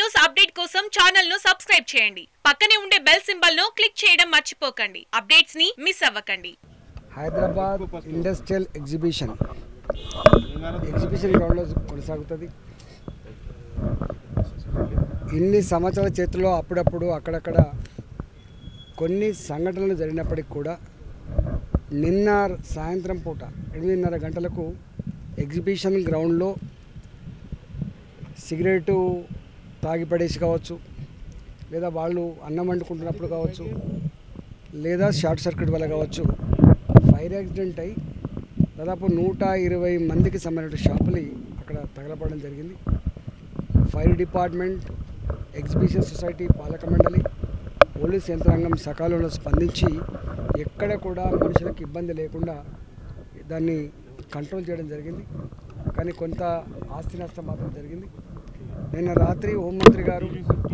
news update కోసం channel ను subscribe చేయండి పక్కనే ఉండే బెల్ సింబల్ ను క్లిక్ చేయడం మర్చిపోకండి అప్డేట్స్ ని మిస్ అవ్వకండి హైదరాబాద్ ఇండస్ట్రియల్ ఎగ్జిబిషన్ ఎగ్జిబిషన్ గ్రౌండ్లో కొనసాగుతుంది ఇన్ని సంవత్సరాల చేతిలో అప్పుడప్పుడు అక్కడక్కడ కొన్ని సంఘటనలు జరిగినప్పటికి కూడా నిన్న సాయంత్రం పూట ఎనిమిదిన్నర గంటలకు ఎగ్జిబిషన్ గ్రౌండ్లో సిగరెటు తాగి పడేసి కావచ్చు లేదా వాళ్ళు అన్నం వండుకుంటున్నప్పుడు కావచ్చు లేదా షార్ట్ సర్క్యూట్ వల్ల కావచ్చు ఫైర్ యాక్సిడెంట్ అయి దాదాపు నూట ఇరవై మందికి సంబంధించిన షాపులు అక్కడ తగలపడడం జరిగింది ఫైర్ డిపార్ట్మెంట్ ఎగ్జిబిషన్ సొసైటీ పాలక మండలి పోలీస్ యంత్రాంగం సకాలంలో స్పందించి ఎక్కడ కూడా మనుషులకు ఇబ్బంది లేకుండా దాన్ని కంట్రోల్ చేయడం జరిగింది కానీ కొంత ఆస్తి నష్టం మాత్రం జరిగింది నిన్న రాత్రి హోంమంత్రి గారు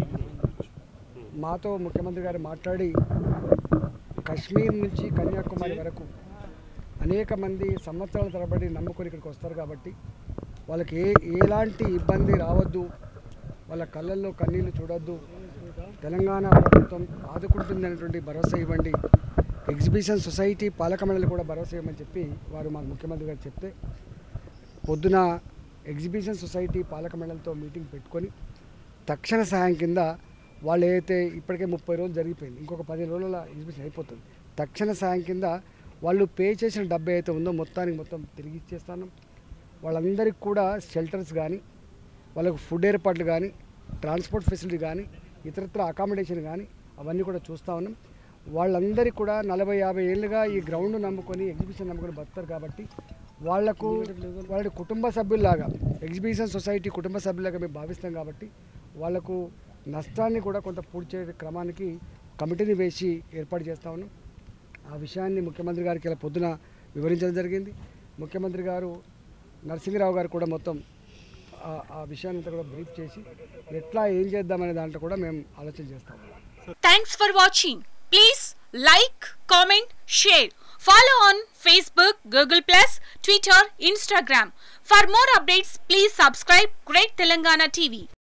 మాతో ముఖ్యమంత్రి గారు మాట్లాడి కశ్మీర్ నుంచి కన్యాకుమారి వరకు అనేక మంది సంవత్సరాల తరబడి నమ్ముకొని ఇక్కడికి వస్తారు కాబట్టి వాళ్ళకి ఏ ఎలాంటి ఇబ్బంది రావద్దు వాళ్ళ కళ్ళల్లో కన్నీళ్లు చూడొద్దు తెలంగాణ ప్రభుత్వం ఆదుకుంటుంది అనేటువంటి భరోసా ఇవ్వండి ఎగ్జిబిషన్ సొసైటీ పాలక మండలి కూడా భరోసా ఇవ్వమని చెప్పి వారు మాకు ముఖ్యమంత్రి గారు చెప్తే పొద్దున ఎగ్జిబిషన్ సొసైటీ పాలక మండలితో మీటింగ్ పెట్టుకొని తక్షణ సహాయం కింద వాళ్ళు ఏదైతే ఇప్పటికే ముప్పై రోజులు జరిగిపోయింది ఇంకొక పది రోజుల ఎగ్జిబిషన్ అయిపోతుంది తక్షణ సహాయం కింద వాళ్ళు పే చేసిన డబ్బు ఏదైతే ఉందో మొత్తానికి మొత్తం తిరిగి ఇచ్చేస్తాను వాళ్ళందరికీ కూడా షెల్టర్స్ కానీ వాళ్ళకు ఫుడ్ ఏర్పాట్లు కానీ ట్రాన్స్పోర్ట్ ఫెసిలిటీ కానీ ఇతరత్ర అకామిడేషన్ కానీ అవన్నీ కూడా చూస్తూ ఉన్నాం వాళ్ళందరికీ కూడా నలభై యాభై ఏళ్ళుగా ఈ గ్రౌండ్ నమ్ముకొని ఎగ్జిబిషన్ నమ్ముకొని బతుకుతారు కాబట్టి వాళ్లకు వాళ్ళ కుటుంబ సభ్యుల్లాగా ఎగ్జిబిషన్ సొసైటీ కుటుంబ సభ్యులాగా మేము భావిస్తాం కాబట్టి వాళ్లకు నష్టాన్ని కూడా కొంత పూర్తి చేసే క్రమానికి కమిటీని వేసి ఏర్పాటు చేస్తా ఉన్నాం ఆ విషయాన్ని ముఖ్యమంత్రి గారికి ఇలా పొద్దున వివరించడం జరిగింది ముఖ్యమంత్రి గారు నరసింహరావు గారు కూడా మొత్తం ఆ- ఆ విషయాన్ని అంతా కూడా బ్రీఫ్ చేసి ఎట్లా ఏం చేద్దామనే దాంట్లో కూడా మేము ఆలోచన చేస్తాం thanks for watching please like comment share follow on Facebook Google Plus Twitter Instagram for more updates please subscribe great Telangana TV